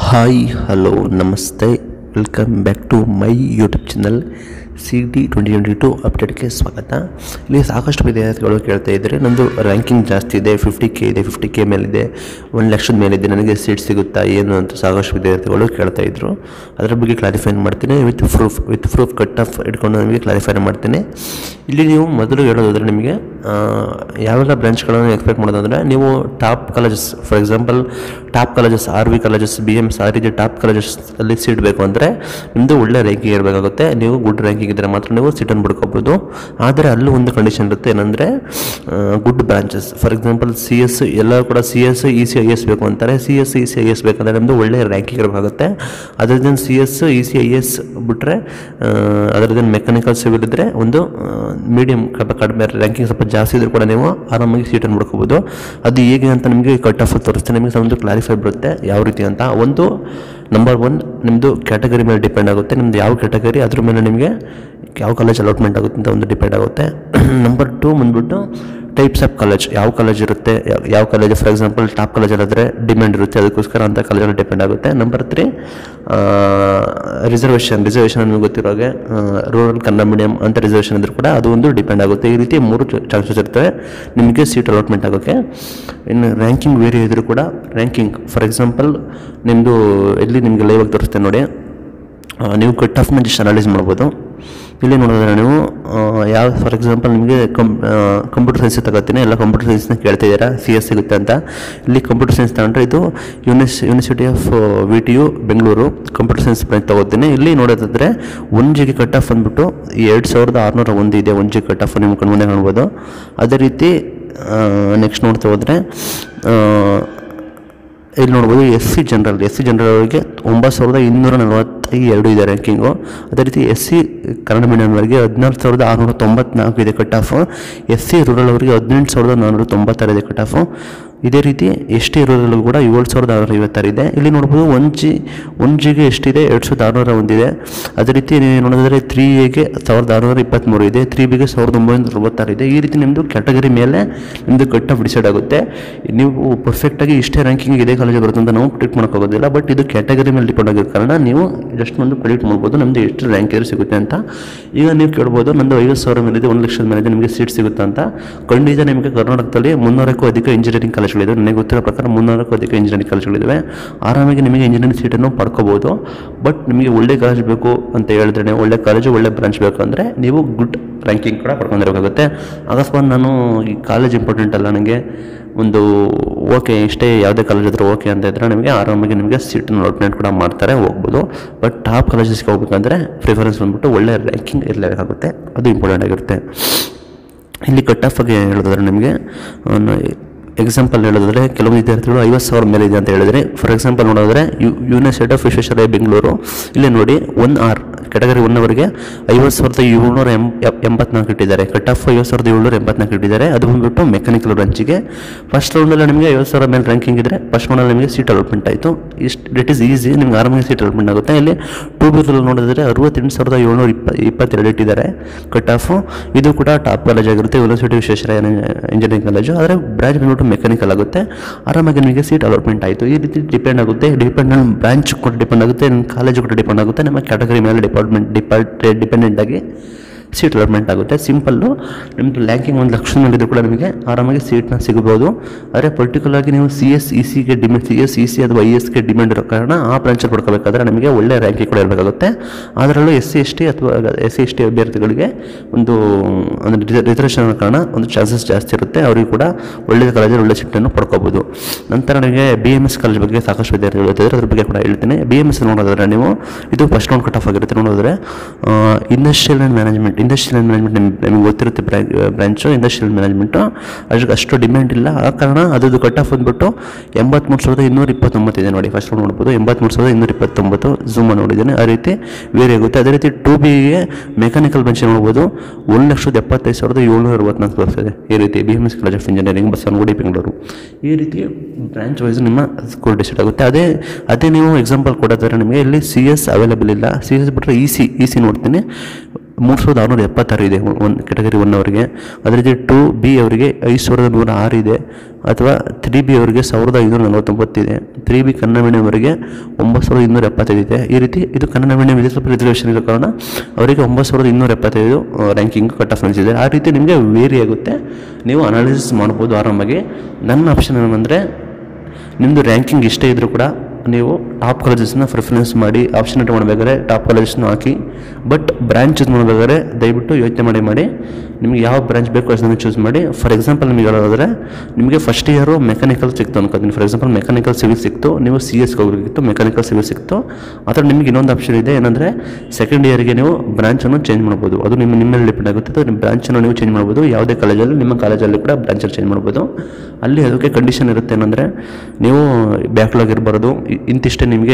hi hello ನಮಸ್ತೆ welcome back to my YouTube channel C D twenty twenty two ಅಪ್ಡೇಟ್ಗೆ ಸ್ವಾಗತ ಇಲ್ಲಿ ಸಾಕಷ್ಟು ವಿದ್ಯಾರ್ಥಿಗಳು ಕೇಳ್ತಾ ಇದ್ದಾರೆ ನಂದು ರ್ಯಾಂಕಿಂಗ್ ಜಾಸ್ತಿ ಇದೆ ಫಿಫ್ಟಿ ಕೆ ಇದೆ ಫಿಫ್ಟಿ ಕೆ ಮೇಲಿದೆ ಒಂದು ಲಕ್ಷದ ಮೇಲಿದೆ ನನಗೆ ಸೀಟ್ ಸಿಗುತ್ತಾ ಏನು ಅಂತ ಸಾಕಷ್ಟು ವಿದ್ಯಾರ್ಥಿಗಳು ಕೇಳ್ತಾ ಇದ್ರು ಅದರ ಬಗ್ಗೆ ಕ್ಲಾರಿಫೈ ಮಾಡ್ತೀನಿ with proof with proof cut off ಇಟ್ಕೊಂಡು ನಿಮಗೆ ಕ್ಲಾರಿಫೈ ಮಾಡ್ತೀನಿ ಇಲ್ಲಿ ನೀವು ಮೊದಲು ಹೇಳೋದಾದರೆ ನಿಮಗೆ ಆ, ಯಾವೆಲ್ಲ ಬ್ರಾಂಚ್ಗಳನ್ನು ಎಕ್ಸ್ಪೆಕ್ಟ್ ಮಾಡೋದಂದರೆ ನೀವು top colleges for example top colleges R V colleges B M S ಆ ರೀತಿ ಟಾಪ್ ಕಾಲೇಜಸ್ ಅಲ್ಲಿ ಸೀಟ್ ಬೇಕು ಅಂದರೆ ನಿಮ್ಮದು ಒಳ್ಳೆ ರ್ಯಾಂಕಿಂಗ್ ಇರಬೇಕಾಗುತ್ತೆ ನೀವು ಗುಡ್ ರ್ಯಾಂಕಿಂಗ್ ಇದ್ದರೆ ಮಾತ್ರ ನೀವು ಸೀಟನ್ನು ಬಿಡ್ಕೋಬೋದು ಆದರೆ ಅಲ್ಲೂ ಒಂದು ಕಂಡೀಷನ್ ಇರುತ್ತೆ ಏನಂದರೆ good branches for example C S ಎಲ್ಲ ಕೂಡ C S E C I S ಬೇಕು ಅಂತಾರೆ C S E C I S ಬೇಕಂದರೆ ನಿಮ್ಮದು ಒಳ್ಳೆ ರ್ಯಾಂಕಿಂಗ್ ಇರಬೇಕಾಗುತ್ತೆ ಅದರದ್ದು C S E C I S ಬಿಟ್ಟರೆ ಅದರದ್ದು ಮೆಕ್ಯಾನಿಕಲ್ ಸಿವಿಲ್ ಇದ್ದರೆ ಒಂದು ಮೀಡಿಯಮ್ ಕಡಿಮೆ ರ್ಯಾಂಕಿಂಗ್ ಸ್ವಲ್ಪ ಜಾಸ್ತಿ ಇದ್ರೂ ಕೂಡ ನೀವು ಆರಾಮಾಗಿ ಸೀಟನ್ನು ಬಿಡ್ಕೋಬೋದು ಅದು ಹೇಗೆ ಅಂತ ನಿಮಗೆ ಕಟ್ ಆಫ್ ತೋರಿಸ್ತೀನಿ ನಿಮಗೆ ಒಂದು ಕ್ಲಾರಿಫೈ ಬರುತ್ತೆ ಯಾವ ರೀತಿ ಅಂತ ಒಂದು ನಂಬರ್ ಒನ್ ನಿಮ್ಮದು ಕ್ಯಾಟಗರಿ ಮೇಲೆ ಡಿಪೆಂಡ್ ಆಗುತ್ತೆ ನಿಮ್ಮದು ಯಾವ ಕ್ಯಾಟಗರಿ ಅದ್ರ ಮೇಲೆ ನಿಮಗೆ ಯಾವ ಕಾಲೇಜ್ ಅಲಾಟ್ಮೆಂಟ್ ಆಗುತ್ತೆ ಅಂತ ಒಂದು ಡಿಪೆಂಡ್ ಆಗುತ್ತೆ ನಂಬರ್ ಟು ಬಂದ್ಬಿಟ್ಟು ಟೈಪ್ಸ್ ಆಫ್ ಕಾಲೇಜ್ ಯಾವ ಕಾಲೇಜ್ ಇರುತ್ತೆ ಯಾವ- ಯಾವ ಕಾಲೇಜ್ ಫಾರ್ ಎಕ್ಸಾಂಪಲ್ ಟಾಪ್ ಕಾಲೇಜಲ್ಲಾದರೆ ಡಿಮ್ಯಾಂಡ್ ಇರುತ್ತೆ ಅದಕ್ಕೋಸ್ಕರ ಅಂಥ ಕಾಲೇಜಲ್ಲಿ ಡಿಪೆಂಡ್ ಆಗುತ್ತೆ ನಂಬರ್ ತ್ರೀ ರಿಸರ್ವೇಷನ್ ರಿಸರ್ವೇಷನ್ ನಿಮಗೆ ಗೊತ್ತಿರೋ ಹಾಗೆ ರೂರಲ್ ಕನ್ನಡ ಮೀಡಿಯಂ ಅಂತ ರಿಸರ್ವೇಷನ್ ಇದ್ರೂ ಕೂಡ ಅದು ಒಂದು ಡಿಪೆಂಡ್ ಆಗುತ್ತೆ ಈ ರೀತಿ ಮೂರು ಚಾನ್ಸಸ್ ಇರ್ತವೆ ನಿಮಗೆ ಸೀಟ್ ಅಲಾಟ್ಮೆಂಟ್ ಆಗೋಕ್ಕೆ ಇನ್ನು ರ್ಯಾಂಕಿಂಗ್ ವೇರಿ ಇದ್ರೂ ಕೂಡ ರ್ಯಾಂಕಿಂಗ್ ಫಾರ್ ಎಕ್ಸಾಂಪಲ್ ನಿಮ್ಮದು ಎಲ್ಲಿ ನಿಮಗೆ ಲೈವ್ ಆಗಿ ತೋರಿಸ್ತೇನೆ ನೋಡಿ ಆ, ನೀವು ಕಟ್ ಆಫ್ನ ಜಸ್ಟ್ ಅನಲೈಸ್ ಮಾಡ್ಬೋದು ಇಲ್ಲಿ ನೋಡಿದ್ರೆ ನೀವು ಆ, ಯಾವ ಫಾರ್ ಎಕ್ಸಾಂಪಲ್ ನಿಮಗೆ ಕಂ ಕಂಪ್ಯೂಟರ್ ಸೈನ್ಸ್ ತಗೋತೀನಿ ಎಲ್ಲ ಕಂಪ್ಯೂಟರ್ ಸೈನ್ಸ್ನ ಕೇಳ್ತಾ ಇದ್ದೀರಾ ಸಿ ಎಸ್ ಸಿಗುತ್ತೆ ಅಂತ ಇಲ್ಲಿ ಕಂಪ್ಯೂಟರ್ ಸೈನ್ಸ್ ತಗೊಂಡ್ರೆ ಇದು ಯೂನಿಸ್ university of V T U Bengaluru computer science branch ತಗೋತೀನಿ ಇಲ್ಲಿ ನೋಡೋದಾದ್ರೆ ಒನ್ ಜಿಗೆ ಕಟ್ ಆಫ್ ಅಂದ್ಬಿಟ್ಟು ಎರಡು ಸಾವಿರದ ಆರುನೂರ ಒಂದು ಇದೆ ಒನ್ ಜಿ ಕಟ್ ಆಫ್ ನಿಮ್ಮ ಕಣ್ಮುಂದೆ ಕಾಣ್ಬೋದು ಅದೇ ರೀತಿ ನೆಕ್ಸ್ಟ್ ನೋಡ್ತಾ ಹೋದರೆ ಇಲ್ಲಿ ನೋಡ್ಬೋದು S C general S C general ಅವರಿಗೆ ಒಂಬತ್ತು ಸಾವಿರದ ಇನ್ನೂರ ನಲವತ್ತೈ ಎರಡು ಇದೆ ರ್ಯಾಂಕಿಂಗು ಅದೇ ರೀತಿ ಎಸ್ ಸಿ ಕನ್ನಡ ಮೀಡಿಯಂವರೆಗೆ ಹದಿನಾರು ಸಾವಿರದ ಆರುನೂರ ತೊಂಬತ್ನಾಲ್ಕು ಇದೆ cut off S C rural ಅವರಿಗೆ ಹದಿನೆಂಟು ಸಾವಿರದ ನಾನ್ನೂರ ತೊಂಬತ್ತಾರು ಇದೆ ಕಟ್ ಆಫು ಇದೇ ರೀತಿ ಎಸ್ ಟಿ ರೂರಲ್ ಕೂಡ ಏಳು ಸಾವಿರದ ಆರುನೂರ ಐವತ್ತಾರು ಇದೆ ಇಲ್ಲಿ ನೋಡ್ಬೋದು ಒನ್ ಜಿ ಒನ್ ಜಿಗೆ ಎಷ್ಟಿದೆ ಎರಡು ಸಾವಿರದ ಆರುನೂರ ಒಂದಿದೆ ಅದೇ ರೀತಿ ನೀವು ನೋಡಿದ್ರೆ ತ್ರೀ ಎಗೆ ಸಾವಿರದ ಆರುನೂರ ಇಪ್ಪತ್ತ್ಮೂರು ಇದೆ ತ್ರೀ ಬಿಗೆ ಸಾವಿರದ ಒಂಬೈನೂರ ಅರವತ್ತಾರು ಇದೆ ಈ ರೀತಿ ನಿಮ್ಮದು ಕ್ಯಾಟಗರಿ ಮೇಲೆ ನಿಮ್ಮದು ಕಟ್ ಆಫ್ ಡಿಸೈಡ್ ಆಗುತ್ತೆ ನೀವು ಪರ್ಫೆಕ್ಟಾಗಿ ಇಷ್ಟೇ ರ್ಯಾಂಕಿಂಗ್ ಇದೇ ಕಾಲೇಜ್ ಬರುತ್ತೆ ಅಂತ ನಾವು ಪ್ರಿಡಿಕ್ಟ್ ಮಾಡೋಕ್ಕಾಗೋದಿಲ್ಲ ಬಟ್ ಇದು ಕ್ಯಾಟಗರಿ ಮೇಲೆ ಡಿಪೆಂಡ್ ಆಗಿರೋ ಕಾರಣ ನೀವು ಜಸ್ಟ್ ಒಂದು ಪ್ರಿಡಿಕ್ಟ್ ಮಾಡ್ಬೋದು ನಮ್ಮದು ಎಷ್ಟು ರ್ಯಾಂಕ್ ಇದ್ರೆ ಸಿಗುತ್ತೆ ಅಂತ ಈಗ ನೀವು ಕೇಳ್ಬೋದು ನಂದು ಐವತ್ತು ಸಾವಿರ ಮೇಲಿದೆ ಒಂದು ಲಕ್ಷದ ಮೇಲಿದೆ ನಿಮಗೆ ಸೀಟ್ ಸಿಗುತ್ತೆ ಅಂತ ಖಂಡಿತ ನಿಮಗೆ ಕರ್ನಾಟಕದಲ್ಲಿ ಮುನ್ನೂರಕ್ಕೂ ಅಧಿಕ ಇಂಜಿನಿಯರಿಂಗ್ ಕಾಲೇಜ್ಗಳಿದೆ ನನಗೆ ಗೊತ್ತಿರೋ ಪ್ರಕಾರ ಮುನ್ನೂರಕ್ಕೂ ಅಧಿಕ ಇಂಜಿನಿಯರಿಂಗ್ ಕಾಲೇಜ್ಗಳಿವೆ ಆರಾಮಾಗಿ ನಿಮಗೆ ಇಂಜಿನಿಯರಿಂಗ್ ಸೀಟನ್ನು ಪಡ್ಕೋಬೋದು ಬಟ್ ನಿಮಗೆ ಒಳ್ಳೆ ಕಾಲೇಜ್ ಬೇಕು ಅಂತ ಹೇಳಿದ್ರೆ ನೀವು ಒಳ್ಳೆ ಕಾಲೇಜು ಒಳ್ಳೆ ಬ್ರಾಂಚ್ ಬೇಕು ಅಂದರೆ ನೀವು ಗುಡ್ ರ್ಯಾಂಕಿಂಗ್ ಕೂಡ ಪಡ್ಕೊಂಡಿರಬೇಕಾಗುತ್ತೆ ಅಕಸ್ಮಾತ್ ನಾನು ಈ ಕಾಲೇಜ್ ಇಂಪಾರ್ಟೆಂಟ್ ಅಲ್ಲ ನನಗೆ ಒಂದು ಓಕೆ ಇಷ್ಟೇ ಯಾವುದೇ ಕಾಲೇಜ್ ಇದ್ರೂ ಓಕೆ ಅಂತ ಇದ್ದರೆ ನಿಮಗೆ ಆರಾಮಾಗಿ ನಿಮಗೆ ಸೀಟನ್ನು ಅಲಾಟ್ಮೆಂಟ್ ಕೂಡ ಮಾಡ್ತಾರೆ ಹೋಗ್ಬೋದು ಬಟ್ ಟಾಪ್ ಕಾಲೇಜಸ್ಗೆ ಹೋಗ್ಬೇಕಂದ್ರೆ ಪ್ರಿಫರೆನ್ಸ್ ಬಂದ್ಬಿಟ್ಟು ಒಳ್ಳೆ ರ್ಯಾಂಕಿಂಗ್ ಇರಲೇಬೇಕಾಗುತ್ತೆ ಅದು ಇಂಪಾರ್ಟೆಂಟ್ ಆಗಿರುತ್ತೆ ಇಲ್ಲಿ ಕಟ್ ಆಫ್ ಆಗಿ ಹೇಳಿದ್ರೆ ನಿಮಗೆ ಎಕ್ಸಾಂಪಲ್ ಹೇಳೋದಾದ್ರೆ ಕೆಲವು ವಿದ್ಯಾರ್ಥಿಗಳು ಐವತ್ತು ಸಾವಿರ ಮೇಲೆ ಇದೆ ಅಂತ ಹೇಳಿದ್ರೆ ಫಾರ್ ಎಕ್ಸಾಂಪಲ್ ನೋಡೋದಾದ್ರೆ U university of Visvesvaraya Bengaluru ಇಲ್ಲೇ ನೋಡಿ ಒನ್ ಆರ್ ಕೆಟಗರಿ ಒನ್ನವರೆಗೆ ಐವತ್ತು ಸಾವಿರದ ಏಳ್ನೂರ ಎಂ ಎಪ್- ಎಂಬತ್ನಾಲ್ಕು ಇಟ್ಟಿದ್ದಾರೆ ಕಟ್ ಆಫ್ ಐವತ್ತು ಸಾವಿರದ ಏಳ್ನೂರ ಎಂಬತ್ನಾಲ್ಕು ಇಟ್ಟಿದ್ದಾರೆ ಅದು ಬಂದ್ಬಿಟ್ಟು ಮೆಕ್ಯಾನಿಕಲ್ ಬ್ರಾಂಚಿಗೆ ಫಸ್ಟ್ ರೌಂಡಲ್ಲಿ ನಿಮಗೆ ಐವತ್ತು ಸಾವಿರ ಮೇಲೆ ರ್ಯಾಂಕಿಂಗ್ ಇದ್ದರೆ ಫಸ್ಟ್ ರೌಂಡಲ್ಲಿ ನಿಮಗೆ ಸೀಟ್ ಅಲಾಟ್ಮೆಂಟ್ ಆಯಿತು ಇಷ್ಟು ಇಟ್ ಈಸ್ ಈಸಿ ನಿಮ್ಗೆ ಆರಾಮಾಗಿ ಸೀಟ್ ಅಲಾಟ್ಮೆಂಟ್ ಆಗುತ್ತೆ ಇಲ್ಲಿ ಟೂ ಬಿರಲ್ಲಿ ನೋಡಿದ್ರೆ ಅರವತ್ತೆಂಟು ಸಾವಿರದ ಏಳ್ನೂರ ಇಪ್ಪ ಇಪ್ಪತ್ತೆರಡು ಇಟ್ಟಿದ್ದಾರೆ ಕಟ್ ಆಫು ಇದು ಕೂಡ ಟಾಪ್ ಕಾಲೇಜ್ ಆಗಿರುತ್ತೆ ಯೂನಿವರ್ಸಿಟಿ ವಿಶ್ವೇಶ್ವರಯ್ಯ ಇಂಜಿನಿಯರಿಂಗ್ ಕಾಲೇಜು ಆದರೆ ಬ್ರಾಂಚ್ ಬಂದ್ಬಿಟ್ಟು ಮೆಕ್ಯಾನಿಕಲ್ ಆಗುತ್ತೆ ಆರಾಮಾಗಿ ನಿಮಗೆ ಸೀಟ್ ಅಲಾಟ್ಮೆಂಟ್ ಆಯಿತು ಈ ರೀತಿ ಡಿಪೆಂಡ್ ಆಗುತ್ತೆ ಡಿಪೆಂಡ್ ಆನ್ ಬ್ರಾಂಚ್ ಕೂಡ ಡಿಪೆಂಡ್ ಆಗುತ್ತೆ ನಿಮ್ಮ ಕಾಲೇಜು ಕೂಡ ಡಿಪೆಂಡ್ ಆಗುತ್ತೆ ನಿಮ್ಮ ಕ್ಯಾಟಗರಿ ಮೇಲೆ ಡಿಪಾರ್ಟ್ಮೆಂಟ್ ಡಿಪಾರ್ಟ್ ಡಿಪೆಂಡೆಂಟ್ ಆಗಿ ಸೀಟ್ ಅಲಾಟ್ಮೆಂಟ್ ಆಗುತ್ತೆ ಸಿಂಪಲ್ಲು ನಿಮ್ಮದು ಲ್ಯಾಂಕಿಂಗ್ ಒಂದು ಲಕ್ಷ ಮೇಲಿದ್ರು ಕೂಡ ನಿಮಗೆ ಆರಾಮಾಗಿ ಸೀಟ್ನ ಸಿಗಬಹುದು ಆದರೆ ಪರ್ಟಿಕ್ಯುಲರ್ಗೆ ನೀವು ಸಿ ಎಸ್ ಇ ಸಿಗೆ demand C S E C ಅಥವಾ ಐ ಎಸ್ಗೆ ಡಿಮ್ಯಾಂಡ್ ಇರೋ ಕಾರಣ ಆ ಬ್ರಾಂಚಲ್ಲಿ ಪಡ್ಕೋಬೇಕಾದ್ರೆ ನಿಮಗೆ ಒಳ್ಳೆ ರ್ಯಾಂಕಿಂಗ್ ಕೂಡ ಇರಬೇಕಾಗುತ್ತೆ ಅದರಲ್ಲೂ ಎಸ್ ಸಿ ಎಸ್ ಟಿ ಅಥವಾ ಎಸ್ ಸಿ ಎಸ್ ಟಿ ಅಭ್ಯರ್ಥಿಗಳಿಗೆ ಒಂದು ಅಂದರೆ ರಿಸರ್ವೇಷನ್ ಇರೋ ಕಾರಣ ಒಂದು ಚಾನ್ಸಸ್ ಜಾಸ್ತಿ ಇರುತ್ತೆ ಅವರಿಗೆ ಕೂಡ ಒಳ್ಳೆಯ ಕಾಲೇಜಲ್ಲಿ ಒಳ್ಳೆ ಸೀಟನ್ನು ಪಡ್ಕೋಬೋದು ನಂತರ ನನಗೆ ಬಿ ಎಮ್ ಎಸ್ ಕಾಲೇಜ್ ಬಗ್ಗೆ ಸಾಕಷ್ಟು ವಿದ್ಯಾರ್ಥಿಗಳು ಹೇಳ್ತಿದ್ದಾರೆ ಅದ್ರ ಬಗ್ಗೆ ಕೂಡ ಹೇಳ್ತೀನಿ ಬಿ ಎಮ್ ಎಸ್ ನೋಡೋದಾದ್ರೆ ನೀವು ಇದು ಫಸ್ಟ್ ರೌಂಡ್ ಕಟ್ ಆಫ್ ಆಗಿರುತ್ತೆ ನೋಡೋದ್ರೆ industrial and management industrial and management ನಿಮ್ಗೆ ನಿಮಗೆ ಗೊತ್ತಿರುತ್ತೆ ಬ್ರಾಂಚು ಇಂಡಸ್ಟ್ರಿಯಲ್ ಮ್ಯಾನೇಜ್ಮೆಂಟು ಅದಕ್ಕೆ ಅಷ್ಟು ಡಿಮ್ಯಾಂಡ್ ಇಲ್ಲ ಆ ಕಾರಣ ಅದ್ರದ್ದು ಕಟ್ ಆಫ್ ಬಂದ್ಬಿಟ್ಟು ಎಂಬತ್ಮೂರು ಸಾವಿರದ ಇನ್ನೂರ ಇಪ್ಪತ್ತೊಂಬತ್ತು ಇದೆ ನೋಡಿ ಫಸ್ಟ್ ರೌಂಡ್ ನೋಡ್ಬೋದು ಎಂಬತ್ಮೂರು ಸಾವಿರದ ಇನ್ನೂರ ಇಪ್ಪತ್ತೊಂಬತ್ತು ಝೂಮ್ ನೋಡಿದ್ದೇನೆ ಆ ರೀತಿ ವೇರಿ ಆಗುತ್ತೆ ಅದೇ ರೀತಿ ಟು ಬಿಗೆ ಮೆಕ್ಯಾನಿಕಲ್ ಬ್ರಾಂಚ್ ನೋಡ್ಬೋದು ಒಂದು ಲಕ್ಷದ ಎಪ್ಪತ್ತೈದು ಸಾವಿರದ ಏಳ್ನೂರ ಅರವತ್ನಾಲ್ಕು ತೋರಿಸ್ತಿದೆ ಈ ರೀತಿ B M S college of engineering Basavanagudi Bengaluru ಈ ರೀತಿ ಬ್ರಾಂಚ್ ವೈಸ್ ನಿಮ್ಮ ಸ್ಕೋರ್ ಡಿಸೈಡ್ ಆಗುತ್ತೆ ಅದೇ ಅದೇ ನೀವು ಎಕ್ಸಾಂಪಲ್ ಕೊಡೋದಾದ್ರೆ ನಿಮಗೆ ಇಲ್ಲಿ ಸಿ ಎಸ್ ಅವೈಲೇಬಲ್ ಇಲ್ಲ ಸಿ ಎಸ್ ಬಿಟ್ಟರೆ ಇ ಸಿ ಇ ಸಿ ನೋಡ್ತೀನಿ ಮೂರು ಸಾವಿರದ ಆರುನೂರ ಎಪ್ಪತ್ತಾರು ಇದೆ ಒಂದು ಕೆಟಗರಿ ಒನ್ ಅವರಿಗೆ ಅದೇ ರೀತಿ ಟು ಬಿ ಅವರಿಗೆ ಐದು ಸಾವಿರದ ನೂರ ಆರು ಇದೆ ಅಥವಾ ತ್ರೀ ಬಿ ಅವರಿಗೆ ಸಾವಿರದ ಐನೂರ ನಲವತ್ತೊಂಬತ್ತಿದೆ ತ್ರೀ ಬಿ ಕನ್ನಡ ಮೀಡಿಯಂ ಅವರಿಗೆ ಒಂಬತ್ತು ಸಾವಿರದ ಇನ್ನೂರ ಎಪ್ಪತ್ತೈದು ಇದೆ ಈ ರೀತಿ ಇದು ಕನ್ನಡ ಮೀಡಿಯಂ ಇದೆ ಸ್ವಲ್ಪ ರಿಸರ್ವೇಷನ್ ಇರೋ ಕಾರಣ ಅವರಿಗೆ ಒಂಬತ್ತು ಸಾವಿರದ ಇನ್ನೂರ ಎಪ್ಪತ್ತೈದು ರ್ಯಾಂಕಿಂಗ್ ಕಟ್ ಆಫ್ ಇದೆ ಆ ರೀತಿ ನಿಮಗೆ ವೇರಿ ಆಗುತ್ತೆ ನೀವು ಅನಾಲಿಸಿಸ್ ಮಾಡ್ಬೋದು ಆರಾಮಾಗಿ ನನ್ನ ಆಪ್ಷನ್ ಏನಂದರೆ ನಿಮ್ಮದು ರ್ಯಾಂಕಿಂಗ್ ಇಷ್ಟೇ ಇದ್ದರೂ ಕೂಡ ನೀವು ಟಾಪ್ ಕಾಲೇಜಸ್ನ ಪ್ರಿಫರೆನ್ಸ್ ಮಾಡಿ ಆಪ್ಷನ್ ಎಂಟ್ರಿ ಮಾಡಬೇಕಾದ್ರೆ ಟಾಪ್ ಕಾಲೇಜಸ್ನ ಹಾಕಿ ಬಟ್ ಬ್ರ್ಯಾಂಚ್ ಚೂಸ್ ಮಾಡಬೇಕಾದ್ರೆ ದಯವಿಟ್ಟು ಯೋಚನೆ ಮಾಡಿ ಮಾಡಿ ನಿಮಗೆ ಯಾವ ಬ್ರಾಂಚ್ ಬೇಕು ಅದನ್ನು ಚೂಸ್ ಮಾಡಿ ಫಾರ್ ಎಕ್ಸಾಂಪಲ್ ನಿಮಗೆ ಹೇಳೋದಾದ್ರೆ ನಿಮಗೆ ಫಸ್ಟ್ ಇಯರು ಮೆಕ್ಯಾನಿಕಲ್ ಸಿಕ್ತು ಅನ್ಕೋತೀನಿ ಫಾರ್ ಎಕ್ಸಾಂಪಲ್ ಮೆಕ್ಯಾನಿಕಲ್ ಸಿವಿಲ್ ಸಿಕ್ತು ನೀವು ಸಿ ಎಸ್ಗೆ ಹೋಗಬೇಕಿತ್ತು ಮೆಕ್ಯಾನಿಕಲ್ ಸಿವಿಲ್ ಸಿಕ್ತು ಅಥವಾ ನಿಮಗೆ ಇನ್ನೊಂದು ಆಪ್ಷನ್ ಇದೆ ಏನಂದರೆ ಸೆಕೆಂಡ್ ಇಯರ್ಗೆ ನೀವು ಬ್ರಾಂಚನ್ನು ಚೇಂಜ್ ಮಾಡ್ಬೋದು ಅದು ನಿಮ್ಮ ನಿಮ್ಮ ಮೇಲೆ ಡಿಪೆಂಡ್ ಆಗುತ್ತೆ ಅದು ನಿಮ್ಮ ಬ್ರಾಂಚನ್ನು ನೀವು ಚೇಂಜ್ ಮಾಡ್ಬೋದು ಯಾವುದೇ ಕಾಲೇಜಲ್ಲಿ ನಿಮ್ಮ ಕಾಲೇಜಲ್ಲಿ ಕೂಡ ಬ್ರಾಂಚಲ್ಲಿ ಚೇಂಜ್ ಮಾಡ್ಬೋದು ಅಲ್ಲಿ ಅದಕ್ಕೆ ಕಂಡೀಷನ್ ಇರುತ್ತೆ ಏನಂದರೆ ನೀವು ಬ್ಯಾಕ್ಲಾಗ್ ಇರಬಾರ್ದು ಇ- ಇಂತಿಷ್ಟೇ ನಿಮಗೆ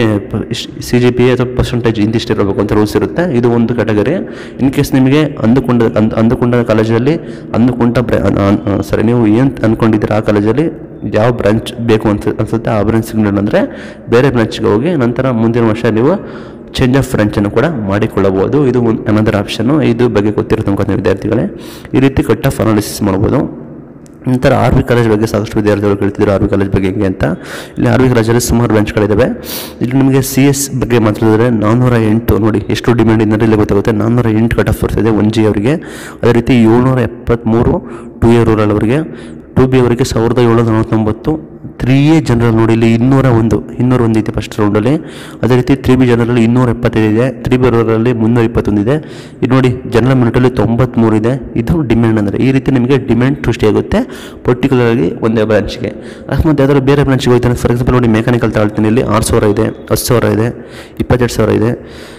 ಸಿ ಜಿ ಪಿ ಅಥವಾ ಪರ್ಸೆಂಟೇಜ್ ಇಂತಿಷ್ಟು ಇರಬೇಕು ಅಂತ ರೂಲ್ಸ್ ಇರುತ್ತೆ ಇದು ಒಂದು ಕ್ಯಾಟಗರಿ ಇನ್ ಕೇಸ್ ನಿಮಗೆ ಅಂದುಕೊಂಡ ಅಂದ್ ಅಂದುಕೊಂಡ ಕಾಲೇಜಲ್ಲಿ ಅಂದುಕೊಂಡ ಬ್ರಾ ಸರಿ ನೀವು ಏನು ಅಂದ್ಕೊಂಡಿದ್ದೀರ ಆ ಕಾಲೇಜಲ್ಲಿ ಯಾವ ಬ್ರಾಂಚ್ ಬೇಕು ಅಂತ ಅನ್ಸುತ್ತೆ ಆ ಬ್ರಾಂಚ್ ಸಿಗ್ಲಿಲ್ಲ ಅಂದರೆ ಬೇರೆ ಬ್ರಾಂಚ್ಗೆ ಹೋಗಿ ನಂತರ ಮುಂದಿನ ವರ್ಷ ನೀವು ಚೇಂಜ್ ಆಫ್ ಬ್ರಾಂಚನ್ನು ಕೂಡ ಮಾಡಿಕೊಳ್ಳಬಹುದು ಇದು ಒಂದು ಅನದರ್ ಆಪ್ಷನ್ನು ಇದು ಬಗ್ಗೆ ಗೊತ್ತಿರುತ್ತೆ ಅನ್ಕೊಂತೀನಿ ವಿದ್ಯಾರ್ಥಿಗಳೇ ಈ ರೀತಿ ಕಟ್ ಆಫ್ ಅನಾಲಿಸಿಸ್ ಮಾಡ್ಬೋದು ನಂತರ ಆರ್ ವಿ ಕಾಲೇಜ್ ಬಗ್ಗೆ ಸಾಕಷ್ಟು ವಿದ್ಯಾರ್ಥಿಗಳು ಕೇಳ್ತಿದ್ರು ಆರ್ ವಿ ಕಾಲೇಜ್ ಬಗ್ಗೆ ಹೆಂಗೆ ಅಂತ ಇಲ್ಲಿ ಆರ್ ವಿ ಕಾಲೇಜಲ್ಲಿ ಸುಮಾರು ಬ್ರಾಂಚ್ಗಳಿದ್ದಾವೆ ಇಲ್ಲಿ ನಿಮಗೆ ಸಿ ಎಸ್ ಬಗ್ಗೆ ಮಾತಾಡಿದ್ರೆ ನಾನ್ನೂರ ಎಂಟು ನೋಡಿ ಎಷ್ಟು ಡಿಮ್ಯಾಂಡ್ ಇದೆ ಇಲ್ಲಿ ಗೊತ್ತಾಗುತ್ತೆ ನಾನ್ನೂರ ಎಂಟು ಕಟ್ ಆಫ್ ಬರ್ತಿದೆ ಒನ್ ಜಿ ಅವರಿಗೆ ಅದೇ ರೀತಿ ಏಳ್ನೂರ ಎಪ್ಪತ್ತ್ಮೂರು ಟು ಇಯರ್ ರೂರಲ್ ಅವರಿಗೆ ಟು ಬಿ ಅವರಿಗೆ ಸಾವಿರದ ಏಳ್ನೂರ ನಲವತ್ತೊಂಬತ್ತು ತ್ರೀ ಎ ಜನರಲ್ ನೋಡಿ ಇಲ್ಲಿ ಇನ್ನೂರ ಒಂದು ಇನ್ನೂರ ಒಂದು ಇದೆ ಫಸ್ಟ್ ರೌಂಡಲ್ಲಿ ಅದೇ ರೀತಿ ತ್ರೀ ಬಿ ಜನರಲ್ಲಿ ಇನ್ನೂರ ಎಪ್ಪತ್ತೈದು ಇದೆ ತ್ರೀ ಬಿ ಅವರಲ್ಲಿ ಮುನ್ನೂರ ಇಪ್ಪತ್ತೊಂದು ಇದೆ ಇದು ನೋಡಿ ಜನರಲ್ ಮಿನಿಟಲ್ಲಿ ತೊಂಬತ್ತ್ಮೂರು ಇದೆ ಇದು ಡಿಮ್ಯಾಂಡ್ ಅಂದರೆ ಈ ರೀತಿ ನಿಮಗೆ ಡಿಮ್ಯಾಂಡ್ ಸೃಷ್ಟಿಯಾಗುತ್ತೆ ಪರ್ಟಿಕ್ಯುಲರ್ಲಿ ಒಂದೇ ಬ್ರಾಂಚ್ಗೆ ಅಕಸ್ಮಾತ್ ಯಾವ್ದಾದ್ರು ಬೇರೆ ಬ್ರಾಂಚ್ಗೆ ಹೋಗ್ತಾನೆ ಫಾರ್ ಎಕ್ಸಾಂಪಲ್ ನೋಡಿ ಮೆಕ್ಯಾನಿಕಲ್ ತಗೊಳ್ತೀನಿ ಇಲ್ಲಿ ಆರು ಸಾವಿರ ಇದೆ ಹತ್ತು ಸಾವಿರ ಇದೆ ಇಪ್ಪತ್ತೆರಡು ಸಾವಿರ ಇದೆ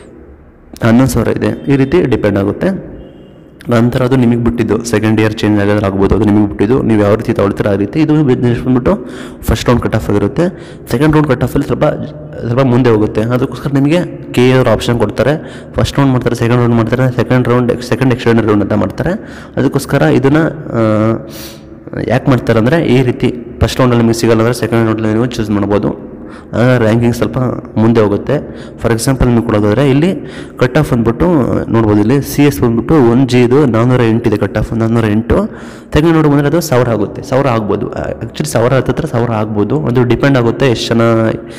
ಹನ್ನೊಂದು ಸಾವಿರ ಇದೆ ಈ ರೀತಿ ಡಿಪೆಂಡ್ ಆಗುತ್ತೆ ನಂತರ ಅದು ನಿಮಗೆ ಬಿಟ್ಟಿದ್ದು ಸೆಕೆಂಡ್ ಇಯರ್ ಚೇಂಜ್ ಆಗೋದ್ರೆ ಆಗ್ಬೋದು ಅದು ನಿಮಗೆ ಬಿಟ್ಟಿದ್ದು ನೀವು ಯಾವ ರೀತಿ ತಗೊಳ್ತೀರ ಆ ರೀತಿ ಇದು ಬಿಸ್ನೆಸ್ ಬಂದ್ಬಿಟ್ಟು ಫಸ್ಟ್ ರೌಂಡ್ ಕಟ್ ಆಫ್ ಆಗಿರುತ್ತೆ ಸೆಕೆಂಡ್ ರೌಂಡ್ ಕಟ್ ಆಫಲ್ಲಿ ಸ್ವಲ್ಪ ಸ್ವಲ್ಪ ಮುಂದೆ ಹೋಗುತ್ತೆ ಅದಕ್ಕೋಸ್ಕರ ನಿಮಗೆ ಕೆ ಅವ್ರ ಆಪ್ಷನ್ ಕೊಡ್ತಾರೆ ಫಸ್ಟ್ ರೌಂಡ್ ಮಾಡ್ತಾರೆ ಸೆಕೆಂಡ್ ರೌಂಡ್ ಮಾಡ್ತಾರೆ second round second extend round ಅಂತ ಮಾಡ್ತಾರೆ ಅದಕ್ಕೋಸ್ಕರ ಇದನ್ನು ಯಾಕೆ ಮಾಡ್ತಾರೆ ಅಂದರೆ ಈ ರೀತಿ ಫಸ್ಟ್ ರೌಂಡಲ್ಲಿ ನಿಮಗೆ ಸಿಗಲ್ಲ ಅಂದರೆ ಸೆಕೆಂಡ್ ರೌಂಡಲ್ಲಿ ನೀವು ಚೂಸ್ ಮಾಡ್ಬೋದು ರ್ಯಾಂಕಿಂಗ್ ಸ್ವಲ್ಪ ಮುಂದೆ ಹೋಗುತ್ತೆ ಫಾರ್ ಎಕ್ಸಾಂಪಲ್ ನಿಮಗೆ ಕೊಡೋದಾದರೆ ಇಲ್ಲಿ ಕಟ್ ಆಫ್ ಅಂದ್ಬಿಟ್ಟು ನೋಡ್ಬೋದು ಇಲ್ಲಿ ಸಿ ಎಸ್ ಬಂದ್ಬಿಟ್ಟು ಒನ್ ಜಿ ಇದು ನಾನ್ನೂರ ಎಂಟಿದೆ ಕಟ್ ಆಫ್ ನಾನ್ನೂರ ಎಂಟು ತೆಗೆದು ನೋಡಿ ಬಂದರೆ ಅದು ಸಾವಿರ ಆಗುತ್ತೆ ಸಾವಿರ ಆಗ್ಬೋದು ಆ್ಯಕ್ಚುಲಿ ಸಾವಿರ ಹತ್ತತ್ರ ಸಾವಿರ ಆಗ್ಬೋದು ಅದು ಡಿಪೆಂಡ್ ಆಗುತ್ತೆ ಎಷ್ಟು ಜನ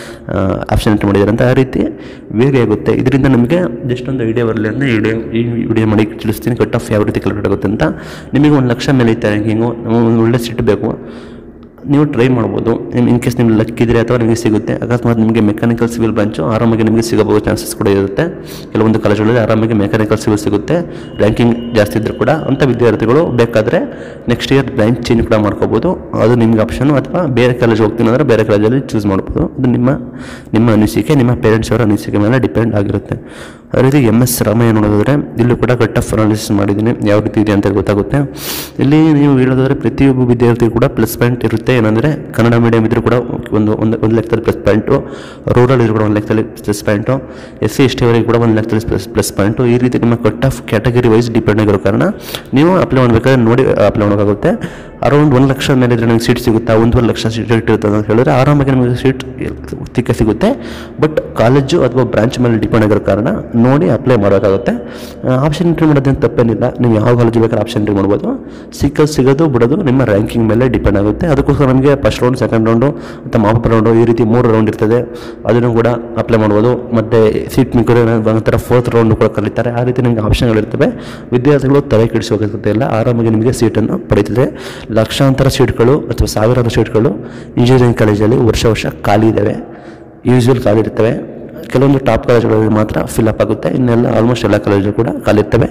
ಆಪ್ಷನ್ ಎಂಟ್ರಿ ಮಾಡಿದ್ದಾರೆ ಅಂತ ಆ ರೀತಿ ವೇರಿ ಆಗುತ್ತೆ ಇದರಿಂದ ನಮಗೆ ಜಸ್ಟ್ ಒಂದು ಐಡಿಯಾ ಬರಲಿ ಅಂದರೆ ವಿಡಿಯೋ ಈ ವಿಡಿಯೋ ಮಾಡಿ ತಿಳಿಸ್ತೀನಿ ಕಟ್ ಆಫ್ ಯಾವ ರೀತಿ ಕ್ಯಾಲ್ಕುಲೇಟ್ ಆಗುತ್ತೆ ಅಂತ ನಿಮಗೆ ಒಂದು ಲಕ್ಷ ಮೇಲೆ ಐತೆ ರ್ಯಾಂಕಿಂಗು ನಮಗೆ ಒಂದು ಒಳ್ಳೆ ಸಿಟ್ಟು ಬೇಕು ನೀವು ಟ್ರೈ ಮಾಡ್ಬೋದು ಇನ್ ಕೇಸ್ ನಿಮ್ಗೆ ಲಕ್ ಇದ್ರೆ ಅಥವಾ ನಿಮಗೆ ಸಿಗುತ್ತೆ ಅಕಸ್ಮಾತ್ ನಿಮಗೆ ಮೆಕ್ಯಾನಿಕಲ್ ಸಿವಿಲ್ ಬ್ರಾಂಚು ಆರಾಮಾಗಿ ನಿಮಗೆ ಸಿಗಬಹುದು ಚಾನ್ಸಸ್ ಕೂಡ ಇರುತ್ತೆ ಕೆಲವೊಂದು ಕಾಲೇಜುಗಳಲ್ಲಿ ಆರಾಮಾಗಿ ಮೆಕ್ಯಾನಿಕಲ್ ಸಿವಿಲ್ ಸಿಗುತ್ತೆ ರ್ಯಾಂಕಿಂಗ್ ಜಾಸ್ತಿ ಇದ್ದರೂ ಕೂಡ ಅಂಥ ವಿದ್ಯಾರ್ಥಿಗಳು ಬೇಕಾದರೆ ನೆಕ್ಸ್ಟ್ ಇಯರ್ ಬ್ರಾಂಚ್ ಚೇಂಜ್ ಕೂಡ ಮಾಡ್ಕೋಬೋದು ಅದು ನಿಮ್ಗೆ ಆಪ್ಷನು ಅಥವಾ ಬೇರೆ ಕಾಲೇಜ್ ಹೋಗ್ತೀನಿ ಅಂದರೆ ಬೇರೆ ಕಾಲೇಜಲ್ಲಿ ಚೂಸ್ ಮಾಡ್ಬೋದು ಅದು ನಿಮ್ಮ ನಿಮ್ಮ ಅನಿಸಿಕೆ ನಿಮ್ಮ ಪೇರೆಂಟ್ಸ್ ಅವರ ಅನಿಸಿಕೆ ಮೇಲೆ ಡಿಪೆಂಡ್ ಆಗಿರುತ್ತೆ ಅದೇ ರೀತಿ ಎಮ್ ಎಸ್ ರಾಮಯ್ಯ ನೋಡೋದಾದ್ರೆ ಇಲ್ಲೂ ಕೂಡ ಕಟ್ ಆಫ್ ಅನಾಲಿಸಿಸ್ ಮಾಡಿದ್ದೀನಿ ಯಾವ ರೀತಿ ಇದೆ ಅಂತ ಗೊತ್ತಾಗುತ್ತೆ ಇಲ್ಲಿ ನೀವು ಹೇಳೋದಾದ್ರೆ ಪ್ರತಿಯೊಬ್ಬ ವಿದ್ಯಾರ್ಥಿ ಕೂಡ ಪ್ಲಸ್ ಪಾಯಿಂಟ್ ಇರುತ್ತೆ ಏನಂದರೆ ಕನ್ನಡ ಮೀಡಿಯಂ ಇದ್ರೂ ಕೂಡ ಒಂದು ಒಂದು ಒಂದು ಲೆಕ್ಕದಲ್ಲಿ ಪ್ಲಸ್ ಪಾಯಿಂಟು ರೂರಲ್ ಇದ್ರೂ ಕೂಡ ಒಂದು ಲೆಕ್ಕದಲ್ಲಿ plus point S C S T ಅವರಿಗೆ ಕೂಡ ಒಂದು ಲೆಕ್ಕದಲ್ಲಿ ಪ್ಲಸ್ ಪ್ಲಸ್ ಪಾಯಿಂಟು ಈ ರೀತಿ ನಿಮ್ಮ cut off category wise depend ಆಗಿರೋ ಕಾರಣ ನೀವು ಅಪ್ಲೈ ಮಾಡಬೇಕಾದ್ರೆ ನೋಡಿ ಅಪ್ಲೈ ಮಾಡೋಕ್ಕಾಗುತ್ತೆ ಅರೌಂಡ್ ಒಂದು ಲಕ್ಷ ಮೇಲೆ ಇದ್ರೆ ನಿಮಗೆ ಸೀಟ್ ಸಿಗುತ್ತಾ ಒಂದೂವರೆ ಲಕ್ಷ ಸೀಟ್ ಇರುತ್ತೆ ಅಂತ ಹೇಳಿದ್ರೆ ಆರಾಮಾಗಿ ನಿಮಗೆ ಸೀಟ್ ಸಿಕ್ಕ ಸಿಗುತ್ತೆ ಬಟ್ ಕಾಲೇಜು ಅಥವಾ ಬ್ರಾಂಚ್ ಮೇಲೆ ಡಿಪೆಂಡ್ ಆಗಿರೋ ಕಾರಣ ನೋಡಿ ಅಪ್ಲೈ ಮಾಡೋಕ್ಕಾಗುತ್ತೆ ಆಪ್ಷನ್ ಎಂಟ್ರಿ ಮಾಡೋದೇನು ತಪ್ಪೇನಿಲ್ಲ ನೀವು ಯಾವ ಕಾಲೇಜ್ ಬೇಕಾದ್ರೆ ಆಪ್ಷನ್ ಎಂಟ್ರಿ ಮಾಡ್ಬೋದು ಸಿಕ್ಕೋದು ಸಿಗೋದು ಬಿಡೋದು ನಿಮ್ಮ ರ್ಯಾಂಕಿಂಗ್ ಮೇಲೆ ಡಿಪೆಂಡ್ ಆಗುತ್ತೆ ಅದಕ್ಕೋಸ್ಕರ ನಮಗೆ ಫಸ್ಟ್ ರೌಂಡ್ ಸೆಕೆಂಡ್ ರೌಂಡು ಮತ್ತು ಮಾಪ್ ರೌಂಡು ಈ ರೀತಿ ಮೂರು ರೌಂಡ್ ಇರ್ತದೆ ಅದನ್ನು ಕೂಡ ಅಪ್ಲೈ ಮಾಡ್ಬೋದು ಮತ್ತು ಸೀಟ್ ಮಿಕ್ಕರೆ ಒಂಥರ ಫೋರ್ತ್ ರೌಂಡ್ ಕೂಡ ಕರೀತಾರೆ ಆ ರೀತಿ ನಿಮಗೆ ಆಪ್ಷನ್ಗಳಿರ್ತವೆ ವಿದ್ಯಾರ್ಥಿಗಳು ತಲೆ ಕೆಡಿಸೋಕೆ ಇಲ್ಲ ಆರಾಮಾಗಿ ನಿಮಗೆ ಸೀಟನ್ನು ಪಡೀತದೆ ಲಕ್ಷಾಂತರ ಸೀಟ್ಗಳು ಅಥವಾ ಸಾವಿರಾರು ಸೀಟ್ಗಳು ಇಂಜಿನಿಯರಿಂಗ್ ಕಾಲೇಜಲ್ಲಿ ವರ್ಷ ವರ್ಷ ಖಾಲಿ ಇದ್ದಾವೆ ಯೂಶ್ವಲ್ ಖಾಲಿ ಇರ್ತವೆ ಕೆಲವೊಂದು ಟಾಪ್ ಕಾಲೇಜುಗಳಲ್ಲಿ ಮಾತ್ರ ಫಿಲಪ್ ಆಗುತ್ತೆ ಇನ್ನೆಲ್ಲ ಆಲ್ಮೋಸ್ಟ್ ಎಲ್ಲ ಕಾಲೇಜು ಕೂಡ ಖಾಲಿ ಇರ್ತವೆ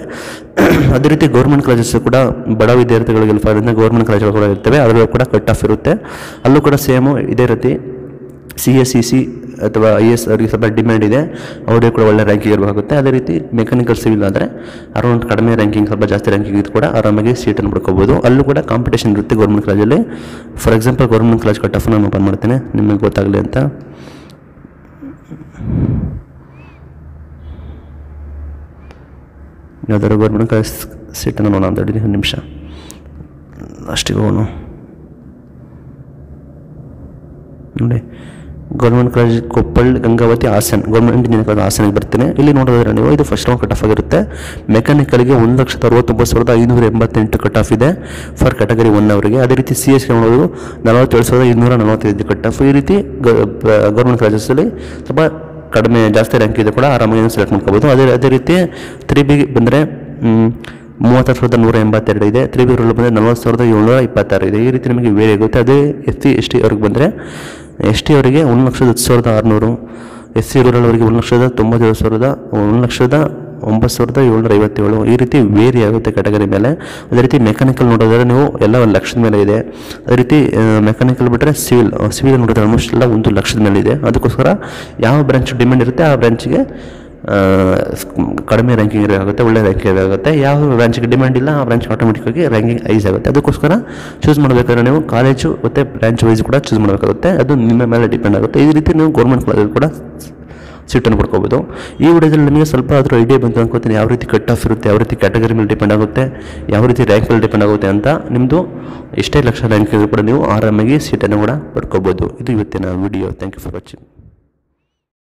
ಅದೇ ರೀತಿ ಗೌರ್ಮೆಂಟ್ ಕಾಲೇಜಸ್ ಕೂಡ ಬಡ ವಿದ್ಯಾರ್ಥಿಗಳಿಗೆ ಹೆಲ್ಪ್ ಆಗೋದ್ರಿಂದ ಗೌರ್ಮೆಂಟ್ ಕಾಲೇಜುಗಳು ಕೂಡ ಇರ್ತವೆ ಅದರಲ್ಲೂ ಕೂಡ ಕಟ್ ಆಫ್ ಇರುತ್ತೆ ಅಲ್ಲೂ ಕೂಡ ಸೇಮು ಇದೇ ರೀತಿ ಸಿ ಎಸ್ ಸಿ ಸಿ ಅಥವಾ ಐ ಎಸ್ ಅವರಿಗೆ ಸ್ವಲ್ಪ ಡಿಮ್ಯಾಂಡ್ ಇದೆ ಅವರಿಗೆ ಕೂಡ ಒಳ್ಳೆ ರ್ಯಾಂಕಿಂಗ್ ಇರಬೇಕಾಗುತ್ತೆ ಅದೇ ರೀತಿ ಮೆಕ್ಯಾನಿಕಲ್ ಸಿವಿಲ್ ಆದರೆ ಅರೌಂಡ್ ಕಡಿಮೆ ರ್ಯಾಂಕಿಂಗ್ ಸ್ವಲ್ಪ ಜಾಸ್ತಿ ರ್ಯಾಂಕಿಂಗ್ ಇದ್ದು ಕೂಡ ಆರಾಮಾಗಿ ಸೀಟನ್ನು ಪಡ್ಕೋಬೋದು ಅಲ್ಲೂ ಕೂಡ ಕಾಂಪಿಟೇಷನ್ ಇರುತ್ತೆ ಗೌರ್ಮೆಂಟ್ ಕಾಲೇಜಲ್ಲಿ for example government college cut off ನಾನು ಓಪನ್ ಮಾಡ್ತೇನೆ ನಿಮಗೆ ಗೊತ್ತಾಗಲಿ ಅಂತ ಯಾವ್ದಾದ್ರು ಗೌರ್ಮೆಂಟ್ ಕಾಲೇಜ್ ಸೀಟನ್ನು ನೋಡೋಣ ಅಂತ ಒಂದು ನಿಮಿಷ ಲಾಸ್ಟಿಗೆ ಹೋಗೋಣ ನೋಡಿ government college Koppal Gangavathi Hassan government engineering college ಹಾಸನಿಗೆ ಬರ್ತೀನಿ ಇಲ್ಲಿ ನೋಡೋದಾದ್ರೆ ನೀವು ಇದು ಫಸ್ಟ್ ರೌಂಡ್ ಕಟ್ ಆಫ್ ಆಗಿರುತ್ತೆ ಮೆಕ್ಯಾನಿಕಲ್ಗೆ ಒಂದು ಲಕ್ಷದ ಅರವತ್ತೊಂಬತ್ತು ಸಾವಿರದ ಐನೂರ ಎಂಬತ್ತೆಂಟು ಕಟ್ ಆಫ್ ಇದೆ ಫಾರ್ ಕ್ಯಾಟಗರಿ ಒನ್ ಅವರಿಗೆ ಅದೇ ರೀತಿ ಸಿ ಎಸ್ಗೆ ನೋಡೋದು ನಲವತ್ತೇಳು ಸಾವಿರದ ಇನ್ನೂರ ನಲವತ್ತೈದು ಕಟ್ ಆಫ್ ಈ ರೀತಿ ಗೌರ್ಮೆಂಟ್ ಕಾಲೇಜಸಲ್ಲಿ ಸ್ವಲ್ಪ ಕಡಿಮೆ ಜಾಸ್ತಿ ರ್ಯಾಂಕ್ ಇದೆ ಕೂಡ ಆರಾಮಾಗಿ ಸೆಲೆಕ್ಟ್ ಮಾಡ್ಕೋಬೋದು ಅದೇ ಅದೇ ರೀತಿ ತ್ರೀ ಬಿ ಬಂದರೆ ಮೂವತ್ತಾರು ಸಾವಿರದ ನೂರ ಎಂಬತ್ತೆರಡು ಇದೆ ತ್ರೀ ಬಿ ರೂಲ್ ಬಂದರೆ ನಲ್ವತ್ತು ಸಾವಿರದ ಏಳ್ನೂರ ಇಪ್ಪತ್ತಾರು ಇದೆ ಈ ರೀತಿ ನಿಮಗೆ ವೇರಿ ಆಗುತ್ತೆ ಅದೇ ಎಸ್ ಸಿ ಎಸ್ ಟಿ ಅವ್ರಿಗೆ ಬಂದರೆ ಎಸ್ ಟಿ ಅವರಿಗೆ ಒಂದು ಲಕ್ಷದ ಹತ್ತು ಸಾವಿರದ ಆರುನೂರು ಎಸ್ ಸಿ ರೂರಲ್ ಅವರಿಗೆ ಒಂದು ಲಕ್ಷದ ತೊಂಬತ್ತೇಳು ಸಾವಿರದ ಒಂದು ಲಕ್ಷದ ಒಂಬತ್ತು ಸಾವಿರದ ಏಳ್ನೂರ ಐವತ್ತೇಳು ಈ ರೀತಿ ವೇರಿ ಆಗುತ್ತೆ ಕ್ಯಾಟಗರಿ ಮೇಲೆ ಅದೇ ರೀತಿ ಮೆಕ್ಯಾನಿಕಲ್ ನೋಡೋದಾದ್ರೆ ನೀವು ಎಲ್ಲ ಒಂದು ಲಕ್ಷದ ಮೇಲೆ ಇದೆ ಅದೇ ರೀತಿ ಮೆಕ್ಯಾನಿಕಲ್ ಬಿಟ್ಟರೆ ಸಿವಿಲ್ ಸಿವಿಲ್ ನೋಡಿದ್ರೆ ಆಲ್ಮೋಸ್ಟ್ ಎಲ್ಲ ಒಂದು ಲಕ್ಷದ ಮೇಲೆ ಇದೆ ಅದಕ್ಕೋಸ್ಕರ ಯಾವ ಬ್ರಾಂಚ್ ಡಿಮ್ಯಾಂಡ್ ಇರುತ್ತೆ ಆ ಬ್ರಾಂಚಿಗೆ ಕಡಿಮೆ ರ್ಯಾಂಕಿಂಗ್ ಆಗುತ್ತೆ ಒಳ್ಳೆ ರ್ಯಾಂಕಿಂಗ್ ಆಗುತ್ತೆ ಯಾವ ಬ್ರಾಂಚಿಗೆ ಡಿಮ್ಯಾಂಡ್ ಇಲ್ಲ ಆ ಬ್ರಾಂಚ್ ಆಟೋಮೆಟಿಕ್ಕಾಗಿ ರ್ಯಾಂಕಿಂಗ್ ಐಸ್ ಆಗುತ್ತೆ ಅದಕ್ಕೋಸ್ಕರ ಚೂಸ್ ಮಾಡಬೇಕಾದ್ರೆ ನೀವು ಕಾಲೇಜು ಮತ್ತು ಬ್ರಾಂಚ್ ವೈಸ್ ಕೂಡ ಚೂಸ್ ಮಾಡಬೇಕಾಗುತ್ತೆ ಅದು ನಿಮ್ಮ ಮೇಲೆ ಡಿಪೆಂಡ್ ಆಗುತ್ತೆ ಈ ರೀತಿ ನೀವು ಗೌರ್ಮೆಂಟ್ ಕಾಲೇಜಲ್ಲಿ ಕೂಡ ಸೀಟನ್ನು ಪಡ್ಕೋಬೋದು ಈ ವಿಡಿಯೋದಲ್ಲಿ ನಿಮಗೆ ಸ್ವಲ್ಪ ಆದರೂ ಐಡಿಯಾ ಬಂತು ಅನ್ಕೋತೀನಿ ಯಾವ ರೀತಿ ಕಟ್ ಆಫ್ ಇರುತ್ತೆ ಯಾವ ರೀತಿ ಕ್ಯಾಟಗರಿ ಮೇಲೆ ಡಿಪೆಂಡ್ ಆಗುತ್ತೆ ಯಾವ ರೀತಿ ರ್ಯಾಂಕ್ ಮೇಲೆ ಡಿಪೆಂಡ್ ಆಗುತ್ತೆ ಅಂತ ನಿಮ್ಮದು ಎಷ್ಟೇ ಲಕ್ಷ ರ್ಯಾಂಕ್ ಇದ್ರೂ ಕೂಡ ನೀವು ಆರಾಮಾಗಿ ಸೀಟನ್ನು ಕೂಡ ಪಡ್ಕೋಬೋದು ಇದು ಇವತ್ತಿನ video thank you for watching